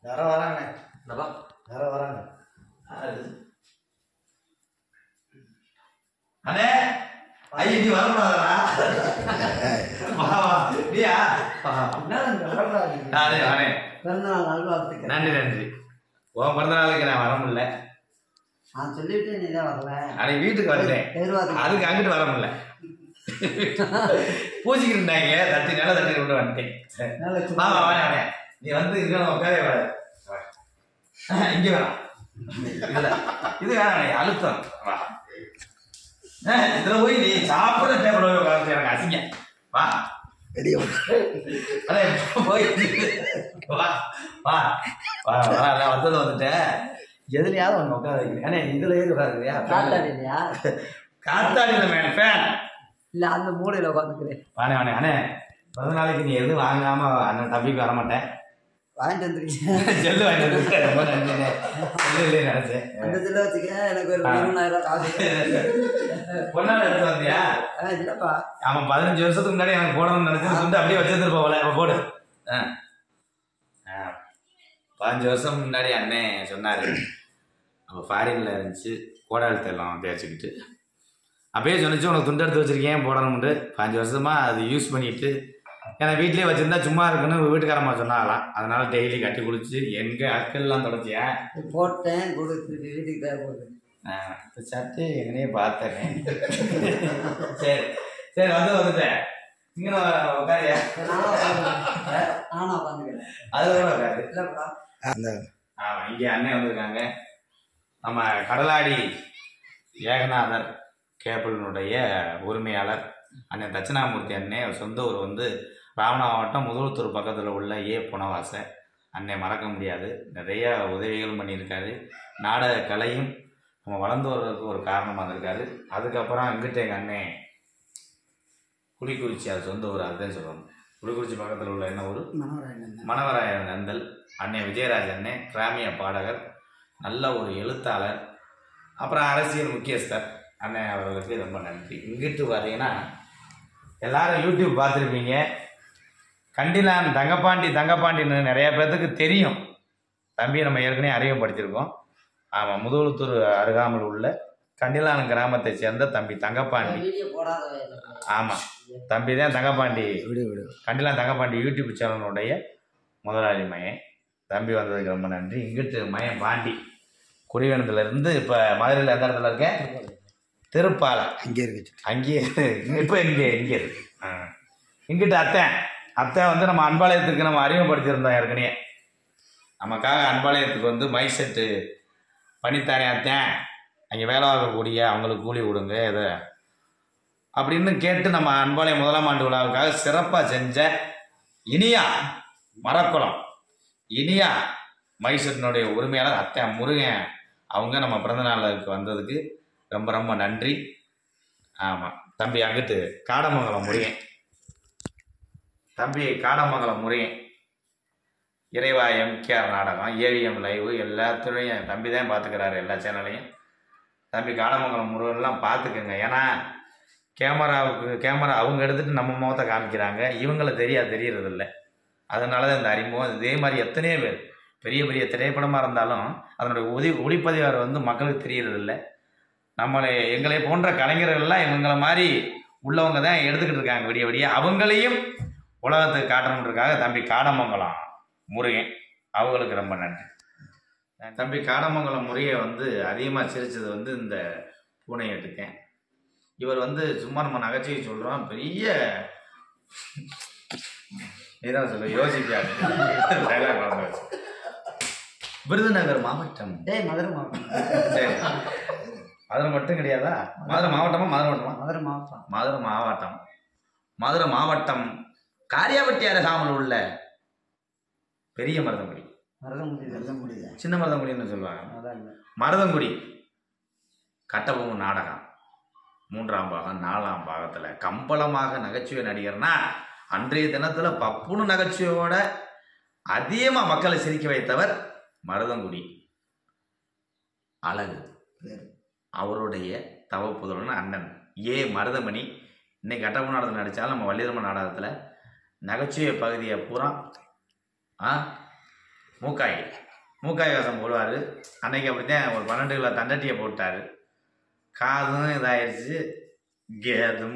யாரோ வராங்கண்ணே என்னப்பா யாரோ வராங்க அண்ணே ஐயா நீ வரக்கூடாதா வா வா நீயா நானே நானே பிறந்தநாள் நல்வாழ்த்துக்கள் நன்றி நன்றி உன் பிறந்த நாளுக்கு நான் வர முடியல நான் சொல்லிட்டு நீ தான் வரல அன்னைக்கு வீட்டுக்கு வந்துட்டேன் எதிர்பார்த்து அதுக்கு அங்கிட்டு வர முடியல பூஜைக்கு இருந்தாங்க தட்டி நல்லா தட்டி கொண்டு வந்துட்டேன் நல்ல வா வா வா வாடா. நீ வந்து இங்க உட்காரே வர இங்க வேணாம் இல்ல இது வேணாம் அழுத்தம் வா அஹ், இதுல போய் நீ சாப்பிட டேபிள் போய் உட்காந்து எனக்கு அசிங்க வா அடே போய் வா வா வா வா நான் வந்தது வந்துட்டேன் எதுலயாவது ஒன்று உட்கார வைக்கிறேன் அண்ணே இதுல ஏறி உட்காருக்கிறியா காத்தாடி இல்லையா காத்தாடியில மேன் ஃபேன் இல்ல அந்த மூலையில உட்காந்துக்கிறேன் வாணே வாணே அண்ணே பிறந்த நாளைக்கு நீ எதுவும் வாங்காம அண்ணன் தம்பிக்கு வர மாட்டேன் வாங்கிட்டு வந்துருக்கீங்க செல்லு வாங்கிட்டு வந்து ரொம்ப நன்றிண்ணே செல்லு இல்லையே நினைச்சேன் அந்த சில்ல வச்சுக்க எனக்கு ஒரு பதிமூணாயிரம் ரூபாய் காசு பொண்ணால எடுத்து வந்தியா ஆ, இல்லப்பா அவன் பதினஞ்சு வருஷத்துக்கு முன்னாடி எனக்கு போடணும்னு நினைச்சு துண்டு அப்படியே வச்சிருந்துட்டு போகல அவன் போடு ஆ. ஆ. பதினஞ்சு வருஷம் முன்னாடி அண்ணன் சொன்னாரு அப்போ ஃபாரின்ல இருந்துச்சு கோடால் தைலம் தேய்ச்சிக்கிட்டு அப்பயே சொன்னிச்சு உனக்கு துண்டு எடுத்து வச்சிருக்கேன் போடணும்ட்டு பதினஞ்சு வருஷமா அது யூஸ் பண்ணிட்டு ஏன்னா வீட்லயே வச்சிருந்தா சும்மா இருக்குன்னு வீட்டுக்காரம்மா சொன்னாங்களாம் அதனால டெய்லி கட்டி குளிச்சு எங்க அக்கல்லாம் தொடச்சியா போட்டேன் கொடுத்து வீட்டுக்கு தேவை போகுது இப்போ சட்டு எங்கனையே பார்த்தேனே சரி சரி வந்து வந்துட்டேன் இங்கே உட்காரியா நானும் உட்காந்துக்கிறேன் நானும் உட்காந்துக்கிறேன் அது கூட உட்காரு இல்லப்பா ஆமாம் இங்கே அண்ணன் வந்திருக்காங்க நம்ம கடலாடி ஏகநாதர் கேபிளினுடைய உரிமையாளர் அண்ணன் தட்சிணாமூர்த்தி அண்ணன் சொந்த ஊர் வந்து ராமநாதம் மாவட்டம் முதலுத்தூர் பக்கத்தில் உள்ள ஏ புனவாசை அண்ணன் மறக்க முடியாது நிறைய உதவிகளும் பண்ணியிருக்காரு நாடக கலையும் நம்ம வளர்ந்து வர்றதுக்கு ஒரு காரணமாக இருந்திருக்காரு அதுக்கப்புறம் அங்கிட்ட எங்கள் அண்ணன் குளிக்குறிச்சி அது சொந்த ஊர் அதுதான் சொல்லணும் குளிக்குறிச்சி பக்கத்தில் உள்ள என்ன ஊர் மனோராயன் மணவராயன் நந்தல் அண்ணன் விஜயராஜ் அண்ணன் கிராமிய பாடகர் நல்ல ஒரு எழுத்தாளர் அப்புறம் அரசியல் முக்கியஸ்தர் அண்ணன் அவர்களுக்கு ரொம்ப நன்றி இங்கிட்டு பார்த்தீங்கன்னா எல்லாரும் யூடியூப் பார்த்துருப்பீங்க கண்டிலான் தங்கப்பாண்டி தங்கப்பாண்டின்னு நிறைய பேர்த்துக்கு தெரியும் தம்பி நம்ம ஏற்கனவே அறிமுகப்படுத்தியிருக்கோம் ஆமாம் முதுகுளத்தூர் அருகாமல் உள்ள கண்டிலான் கிராமத்தை சேர்ந்த தம்பி தங்கப்பாண்டி வீடியோ போடாத ஆமாம் தம்பி தான் தங்கப்பாண்டி விடு விடு கண்டிலாம் தங்கப்பாண்டி யூடியூப் சேனலுடைய முதலாளி மயன் தம்பி வந்ததுக்கு ரொம்ப நன்றி இங்கிட்டு மயன் பாண்டி குடிவனத்துலேருந்து இப்போ மதுரையில் எந்த இடத்துல இருக்கேன் திருப்பாலை இங்கே இருக்கு அங்கேயே இப்போ இங்கே இங்கே இருக்கு ஆ. இங்கிட்டு அத்தை அத்தை வந்து நம்ம அன்பாளையத்துக்கு நம்ம அறிமுகப்படுத்தியிருந்தோம் ஏற்கனவே நமக்காக அன்பாளையத்துக்கு வந்து மை செட்டு பண்ணித்தானே அத்தை அங்கே வேலை பார்க்கக்கூடிய அவங்களுக்கு கூலி கொடுங்க இதை அப்படின்னு கேட்டு நம்ம அன்பாளையம் முதலாம் ஆண்டு விழாவுக்காக சிறப்பாக செஞ்ச இனியா மரக்குளம் இனியா மைசூரினுடைய உரிமையாளர் அத்தை முருகன் அவங்க நம்ம பிறந்த நாளுக்கு வந்ததுக்கு ரொம்ப ரொம்ப நன்றி ஆமாம் தம்பி அங்கிட்டு காடமங்கலம் முருகன் தம்பி காடமங்கலம் முருகன் இறைவா எம்கேஆர் நாடகம் ஏவிஎம் லைவ் எல்லாத்துலேயும் தம்பி தான் பார்த்துக்கிறாரு எல்லா சேனலையும் தம்பி காடமங்கலம் முருகன்லாம் பார்த்துக்குங்க ஏன்னா கேமராவுக்கு கேமரா அவங்க எடுத்துட்டு நம்ம முகத்தை காமிக்கிறாங்க இவங்கள தெரியா தெரியறதில்ல அதனால தான் இந்த அறிமுகம் இதே மாதிரி எத்தனையோ பேர் பெரிய பெரிய திரைப்படமாக இருந்தாலும் அதனுடைய ஒதி ஒளிப்பதிவாளர் வந்து மக்களுக்கு தெரியறதில்ல நம்மளை எங்களை போன்ற கலைஞர்கள்லாம் இவங்கள மாதிரி உள்ளவங்க தான் எடுத்துக்கிட்டு இருக்காங்க விடிய விடிய அவங்களையும் உலகத்துக்கு காட்டணுன்றதுக்காக தம்பி காடமங்கலம் முருகன் அவங்களுக்கு ரொம்ப நன்றி தம்பி காடமங்கலம் முருகன் வந்து அதிகமாக சிரிச்சது வந்து இந்த பூனையை எடுத்தேன் இவர் வந்து சும்மா நம்ம நகைச்சுவை சொல்கிறோம் பெரிய இதான் சொல்ல யோசிக்காது dialogue மறந்து போச்சு. விருதுநகர் மாவட்டம் டேய் மதுரை மாவட்டம் சரி மதுரை மட்டும் கிடையாதா மதுரை மாவட்டமா மதுரை மாவட்டமா மதுரை மாவட்டம் மதுரை மாவட்டம் மதுரை மாவட்டம் காரியாபட்டி அருகாமல் உள்ள பெரிய மருதங்குடி மருதமுடி வெல்ல முடியல சின்ன மருதங்குடின்னு சொல்லுவாங்க அதான் இல்லை மருதங்குடி கட்டபொம்மு நாடகம் மூன்றாம் பாகம் நாலாம் பாகத்தில் கம்பளமாக நகைச்சுவை நடிகர்னா அன்றைய தினத்தில் பப்புனு நகைச்சுவையோட அதிகமாக மக்களை சிரிக்க வைத்தவர் மருதங்குடி அழகு அவருடைய தவப்புதல்வன் அண்ணன் ஏ மருதமணி இன்னைக்கு கட்டபொம்மு நாடகத்தில் நடித்தாலும் நம்ம வள்ளிதர்ம நாடகத்தில் நகைச்சுவை பகுதியை பூரா ஆ மூக்காய் மூக்காய் வேஷம் போடுவார் அன்னைக்கு அப்படித்தான் ஒரு பன்னெண்டு கிலோ தண்டட்டியை போட்டார் காதும் இதாயிருச்சு கேதும்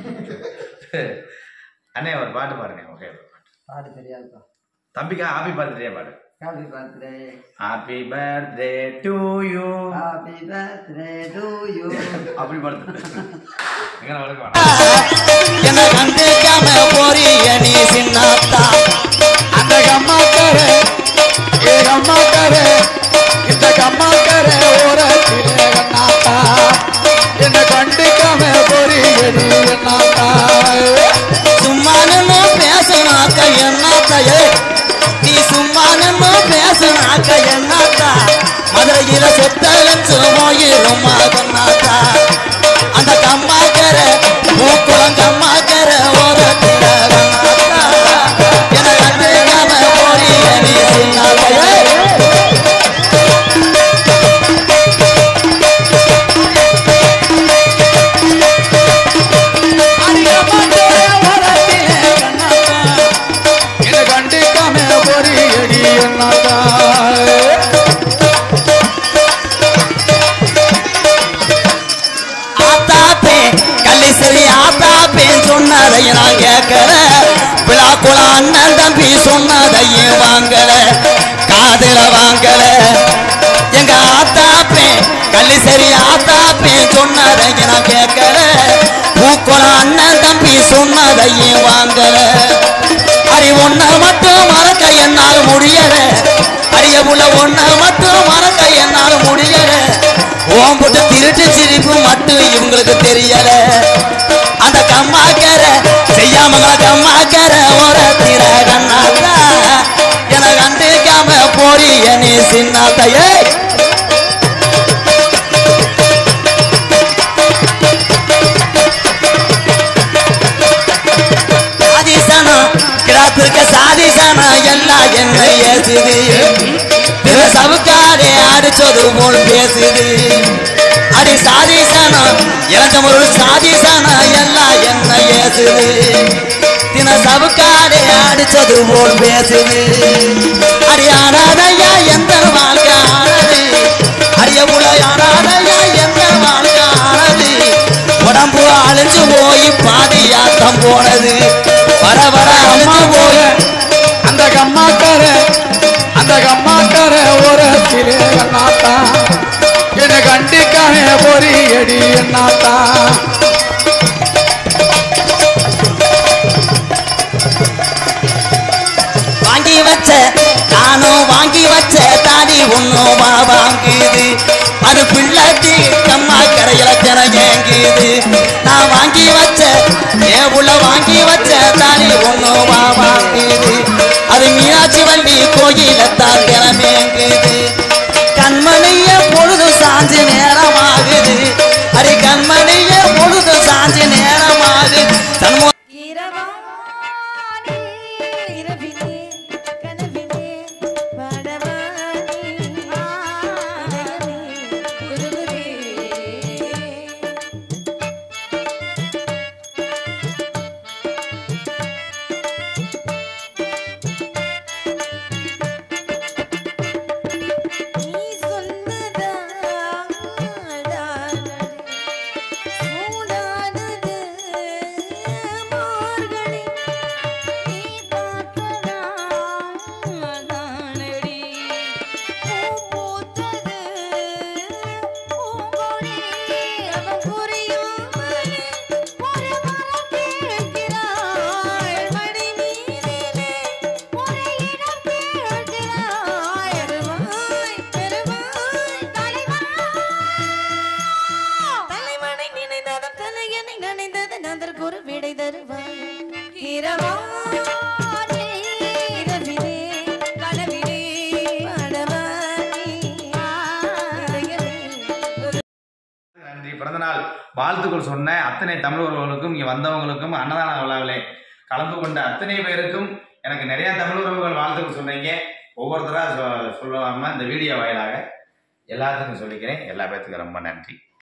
அண்ணே ஒரு பாட்டு பாருங்க ஓகே பாட்டு தெரியாதுப்பா தம்பிக்கா ஹாப்பி பர்த்டே பாடு happy birthday happy birthday to you happy birthday to you அப்படி படுத்து எங்க வழக்கம் என்ன கண்டுக்காம போறிய நீ சின்னாத்தா அந்த கம்மாக்கார ஏ கம்மாக்கார இந்த கம்மாக்கார ஓரத்திலே கண்ணாத்தா என்ன கண்டுக்காம போறிய நீ என்னாத்தா சும்மா நின்னு பேசினாக்க என்னாத்தையே நீ சும்மா நின்னு பேசினாக்க என்னாத்தா மதுரையில சொத்த வச்சு போயிரும் கண்ணாத்தா அந்த கம்மாக்கர பூக்குளம் கம்மாக்கர ஓரத்தில கண்ணாத்தா என கண்டுக்காம போறிய நீ சின்னாத்தையே ஆத்தாப்பே கள்ளிசரி ஆத்தாப்பேன் சொன்னதையும் நான் கேட்கல விழாக்குள அண்ணன் தம்பி சொன்னதையும் வாங்கல காதுல வாங்கல எங்க ஆத்தாப்பே கள்ளிசரி ஆத்தாப்பேன் சொன்னதையும் நான் கேட்கல பூக்குள அண்ணன் தம்பி சொன்னதையும் வாங்கல அடி ஒன்ன மட்டும் மறக்க என்னால் முடியல அடிய உள்ள ஒன்ன மட்டும் மறக்க என்னால் முடியல ஓம் போட்டு திருட்டு சிரிப்பு மட்டும் இவங்களுக்கு தெரியல அந்த கம்மாக்கர செய்யாமங்கள கம்மாக்கர ஒரு திர கண்ணாத்தா என கண்டுக்காம போறிய நீ சின்னாத்தையே சாதிசனம் கிடாத்திருக்க சாதிசனம் எல்லாம் என்ன ஏசுது திரு சவுக்காரே அடிச்சது போல் பேசுது அடி சாதிசனம் இளந்தமொரு சாதிசனம் எல்லாம் என்ன ஏசுது தின சவுக்காரே அடிச்சது போல் பேசுது அடி ஆனாதையா எந்த வாழ்க்கை ஆனது அடிய புல ஆனாதையா எந்த வாழ்க்கை ஆனது உடம்பு அழிஞ்சு போய் பாதியாட்டம் போனது வர வர அம்மா போய் அந்த கம்மாக்கார அந்த கம்மாக்கார ஓரத்திலே கண்ணாத்தா என்னை கண்டிக்காம பொறியடி என்னாத்தா வாங்கி வச்ச நானும் வாங்கி வச்ச தாடி ஒன்னும் வாங்குது அது பிள்ளாட்டி கம்மா கரையில தின ஏங்குது நான் வாங்கி வச்ச ஏ உள்ள வாங்கி வச்ச தாடி ஒன்னும் வாங்குது அது மீனாட்சி வள்ளி கோயில தான் தினமேங்குது கண்மணிய பொழுது சாஞ்சு நேரமாகுது அடி கண்மணிய பொழுது சாஞ்சு நேரமாகுது தன்மோ இரவானே இரவிலே கனவிலே வாடவானே இதயமே குருகுரே நீ சொன்னதால் சூடானது மார்கழி நீ பார்த்ததால் தானடி பூ பூத்தது பூங்கொடி அவன் புரியாமலே ஒரு மரம் கேட்கிறாள் மடி மீதிலே ஒரு இடம் கேட்கிறாள் பெருமாய் பெருமாய் தலைவா தலைமனை நினைந்ததும் தலையனை நனைந்தது நந்தற்கு ஒரு விடை தருவாய் இரவானே இரவிலே கனவிலே வாடவானே இதயமே நன்றி பிறந்தநாள் வாழ்த்துக்கள் சொன்ன அத்தனை தமிழர்களுக்கும் இங்கே வந்தவங்களுக்கும் அன்னதான விழாவிலே கலந்து கொண்ட அத்தனை பேருக்கும் எனக்கு நிறைய தமிழ் உறவுகள் வாழ்த்துக்கள் சொன்னீங்க ஒவ்வொருத்தராக சொ சொல்லாமல் இந்த வீடியோ வாயிலாக எல்லாத்துக்கும் சொல்லிக்கிறேன் எல்லா பேர்த்துக்கும் ரொம்ப நன்றி